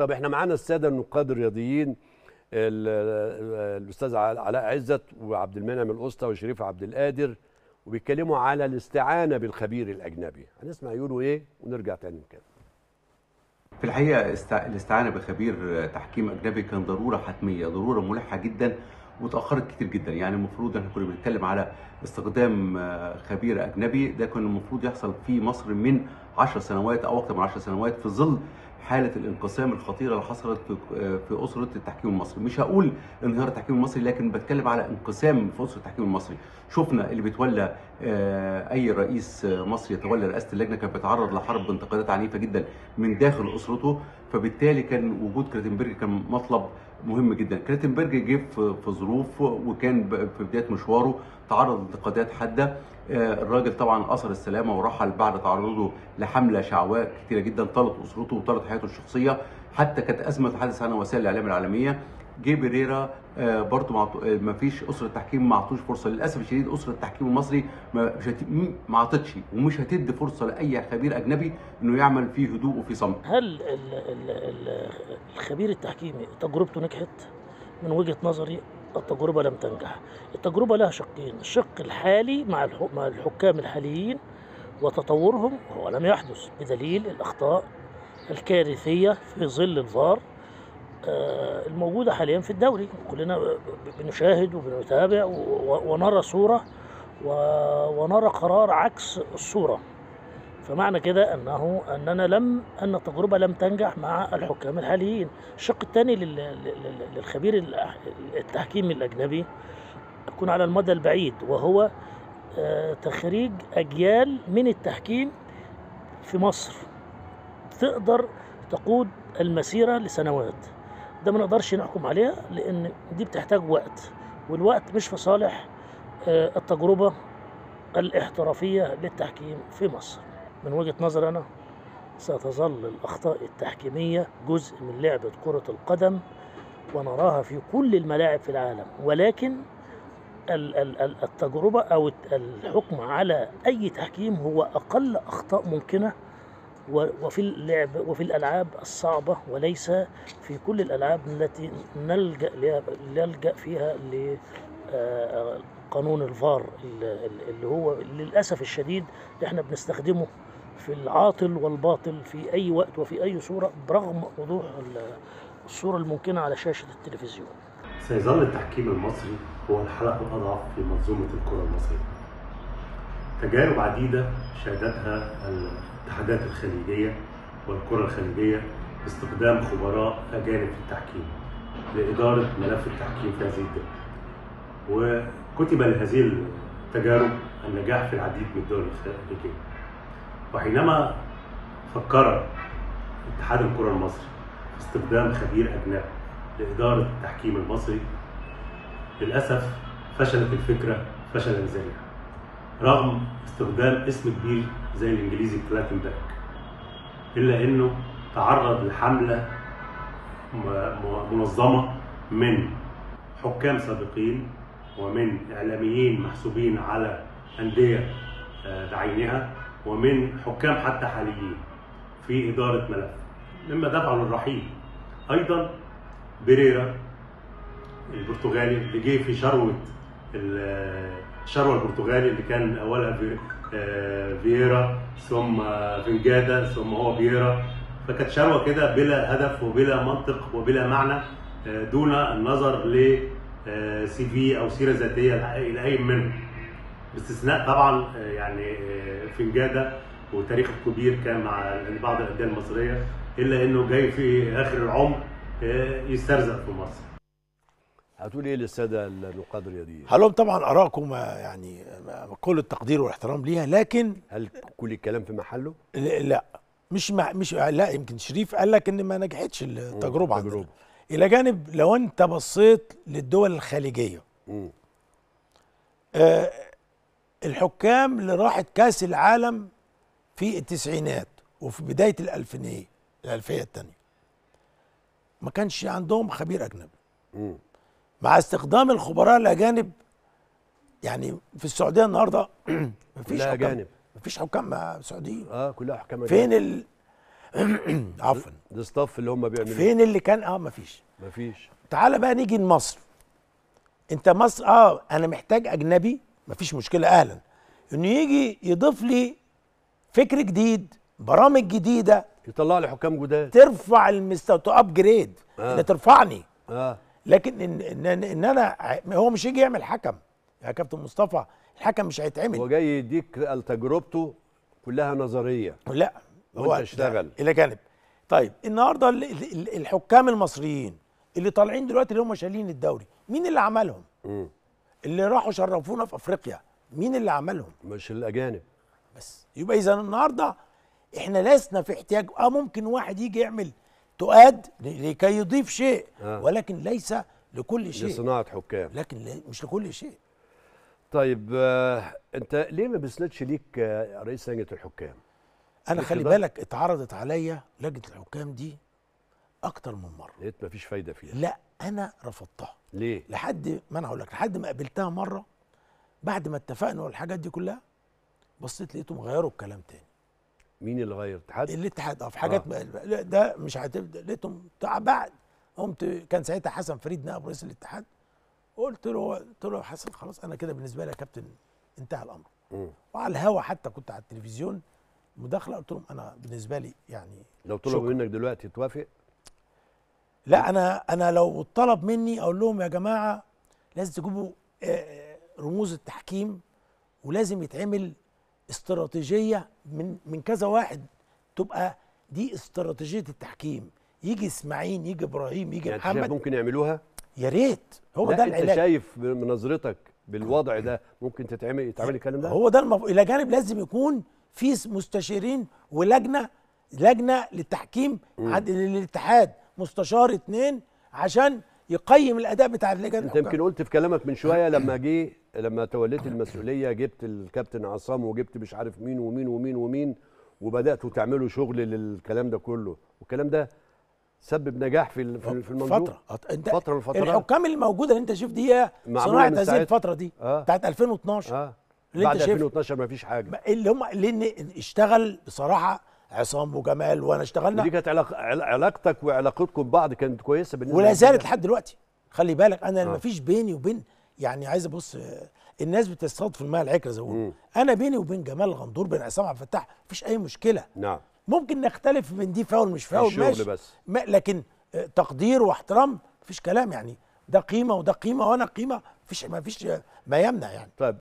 طب احنا معانا الساده النقاد الرياضيين ال- الاستاذ علاء عزت وعبد المنعم الاسطى وشريف عبد القادر وبيتكلموا على الاستعانه بالخبير الاجنبي هنسمع يقولوا ايه ونرجع تاني نتكلم في الحقيقه است- الاستعانه بخبير تحكيم اجنبي كان ضروره حتميه ضروره ملحه جدا وتاخرت كتير جدا يعني المفروض احنا كنا بنتكلم على استخدام آه، خبير اجنبي ده كان المفروض يحصل في مصر من 10 سنوات او اكثر من 10 سنوات في ظل حاله الانقسام الخطيره اللي حصلت في آه، في اسره التحكيم المصري مش هقول انهيار التحكيم المصري لكن بتكلم على انقسام في اسره التحكيم المصري شفنا اللي بيتولى آه، اي رئيس آه، مصري يتولى رئاسه اللجنه كان بيتعرض لحرب انتقادات عنيفه جدا من داخل اسرته فبالتالي كان وجود كريتنبرج كان مطلب مهم جدا كريتنبرج جه في في ظروف وكان ب- في بدايه مشواره تعرض لانتقادات حاده آه، الراجل طبعا اثر السلامه ورحل بعد تعرضه لحمله شعواء كتيره جدا طالت اسرته وطالت حياته الشخصيه حتى كانت ازمه تحدث عنها وسائل الاعلام العالميه جه بيريرا آه، برضه معطو- آه، ما فيش اسره التحكيم ما عطوش فرصه للاسف الشديد اسره التحكيم المصري ما مش هت... م- ما عطتش ومش هتدي فرصه لاي خبير اجنبي انه يعمل في هدوء وفي صمت هل ال- ال- ال- الخبير التحكيمي تجربته نجحت؟ من وجهة نظري التجربة لم تنجح التجربة لها شقين الشق الحالي مع الح- مع الحكام الحاليين وتطورهم هو لم يحدث بدليل الأخطاء الكارثية في ظل الفار آه، الموجودة حاليا في الدوري كلنا ب- ب- بنشاهد وبنتابع و- و- ونرى صورة و- ونرى قرار عكس الصورة فمعنى كده انه اننا لم ان التجربه لم تنجح مع الحكام الحاليين الشق الثاني لل- لل- للخبير الأح- التحكيمي الاجنبي يكون على المدى البعيد وهو آه، تخريج اجيال من التحكيم في مصر تقدر تقود المسيره لسنوات ده ما نقدرش نحكم عليها لان دي بتحتاج وقت والوقت مش في صالح آه، التجربه الاحترافيه للتحكيم في مصر من وجهة نظري أنا ستظل الأخطاء التحكيمية جزء من لعبة كرة القدم ونراها في كل الملاعب في العالم ولكن ال- ال- ال- التجربة أو الت- الحكم على أي تحكيم هو أقل أخطاء ممكنة و- وفي اللعب وفي الألعاب الصعبة وليس في كل الألعاب التي نلجأ لها- نلجأ فيها ل آه، قانون الفار ال- ال- اللي هو للأسف الشديد احنا بنستخدمه في العاطل والباطل في أي وقت وفي أي صورة برغم وضوح ال- الصورة الممكنة على شاشة التلفزيون سيظل التحكيم المصري هو الحلقة الأضعف في منظومة الكرة المصرية. تجارب عديدة شهدتها الاتحادات الخليجية والكرة الخليجية باستخدام خبراء أجانب في التحكيم لإدارة ملف التحكيم في هذه الدول. وكتب لهذه التجارب النجاح في العديد من الدول الخليجية. وحينما فكر اتحاد الكرة المصري في استخدام خبير أجنبي لإدارة التحكيم المصري للأسف فشلت الفكرة فشلا ذريعا رغم استخدام اسم كبير زي الإنجليزي كلاتنبرج إلا إنه تعرض لحملة م- م- منظمة من حكام سابقين ومن إعلاميين محسوبين على أندية آه، بعينها ومن حكام حتى حاليين في إدارة ملف مما دفعه للرحيل أيضا بيريرا البرتغالي اللي جه في شروه ال- الشروه البرتغالي اللي كان اولها في آه، فييرا ثم فنجادا ثم هو بييرا فكانت شروه كده بلا هدف وبلا منطق وبلا معنى آه، دون النظر ل آه، سي في او سيره ذاتيه لاي منهم باستثناء طبعا آه، يعني آه، فنجادا وتاريخه الكبير كان مع بعض الانديه المصريه الا انه جاي في اخر العمر آه، يسترزق في مصر هتقول ايه للساده النقاد الرياضيين هقول لهم طبعا ارائكم آه، يعني آه، كل التقدير والاحترام ليها لكن هل كل الكلام في محله ل- لا مش مع مش لا يمكن شريف قال لك ان ما نجحتش التجربه عندنا التجربة. الى جانب لو انت بصيت للدول الخليجيه مم. آه الحكام اللي راحت كاس العالم في التسعينات وفي بدايه الالفينيه الالفيه الثانيه ما كانش عندهم خبير اجنبي مم. مع استخدام الخبراء الاجانب يعني في السعوديه النهارده مفيش كلها حكام أجانب. مفيش حكام سعوديين اه كلها حكام فين أجانب. ال... عفوا الستاف اللي هم بيعملوا فين اللي كان اه مفيش مفيش تعال بقى نيجي لمصر انت مصر اه انا محتاج اجنبي مفيش مشكله اهلا انه يجي يضيف لي فكر جديد برامج جديده يطلع لي حكام جداد ترفع المستوى تو ابجريد آه. آه. ترفعني اه لكن ان ان, إن, إن انا ع- هو مش يجي يعمل حكم يا كابتن مصطفى الحكم مش هو هيتعمل جاي يديك تجربته كلها نظريه لا وأنت اشتغل. ده الى جانب طيب النهارده ال- ال- الحكام المصريين اللي طالعين دلوقتي اللي هم شايلين الدوري مين اللي عملهم مم. اللي راحوا شرفونا في افريقيا مين اللي عملهم مش الاجانب بس يبقى اذا النهارده احنا لسنا في احتياج اه ممكن واحد يجي يعمل تؤاد لكي يضيف شيء آه. ولكن ليس لكل شيء لصناعه حكام لكن ل- مش لكل شيء طيب آه انت ليه ما بيسندش ليك آه رئيس لجنه الحكام انا ليك خلي بقى؟ بالك اتعرضت عليا لجنه الحكام دي اكتر من مره لقيت ما فيش فايده فيها لا انا رفضتها ليه لحد ما انا هقول لك لحد ما قابلتها مره بعد ما اتفقنا والحاجات دي كلها بصيت لقيتهم غيروا الكلام تاني مين اللي غير اتحاد الاتحاد اه في حاجات آه. آه. لا ده مش هتبدا لقيتهم تع- بعد قمت كان ساعتها حسن فريد نائب رئيس الاتحاد قلت له قلت له يا حسن خلاص انا كده بالنسبه لي يا كابتن انتهى الامر مم. وعلى الهوا حتى كنت على التلفزيون مداخله قلت لهم انا بالنسبه لي يعني لو طلبوا شكرا. منك دلوقتي توافق لا انا انا لو طلب مني اقول لهم يا جماعه لازم تجيبوا آه، رموز التحكيم ولازم يتعمل استراتيجيه من من كذا واحد تبقى دي استراتيجيه التحكيم يجي اسماعيل يجي ابراهيم يجي يعني انت شايف محمد ممكن يعملوها يا ريت هو لا ده انت العلاج شايف بنظرتك بالوضع ده ممكن تتعمل يتعمل الكلام ده هو ده المف... الى جانب لازم يكون في س- مستشارين ولجنه لجنه للتحكيم عند للاتحاد مستشار اتنين عشان يقيم الاداء بتاع اللجان انت يمكن قلت في كلامك من شويه لما جه لما توليت المسؤوليه جبت الكابتن عصام وجبت مش عارف مين ومين ومين ومين وبداتوا تعملوا شغل للكلام ده كله والكلام ده سبب نجاح في ال- في في المنظومه فتره أط- انت فترة من الفترات. الحكام اللي موجوده اللي انت شوف دي هي معمولة صناعه من هذه ساعتها. الفتره دي آه. بتاعت 2012 اه اللي بعد انت شايف 2012 ما فيش حاجه اللي هم لان اشتغل بصراحه عصام وجمال وانا اشتغلنا ودي كانت علاق... عل- علاقتك وعلاقتكم ببعض كانت كويسه بالنسبه ولا لك زالت جداً. لحد دلوقتي خلي بالك انا آه. ما فيش بيني وبين يعني عايز ابص آه، الناس بتصطاد في الماء العكره زي ما بيقولوا مم. انا بيني وبين جمال الغندور بين عصام عبد الفتاح مفيش اي مشكله نعم ممكن نختلف من دي فاول مش فاول الشغل ماشي بس. ما لكن آه، تقدير واحترام مفيش كلام يعني ده قيمه وده قيمه وانا قيمه مفيش ما فيش ما يمنع يعني طيب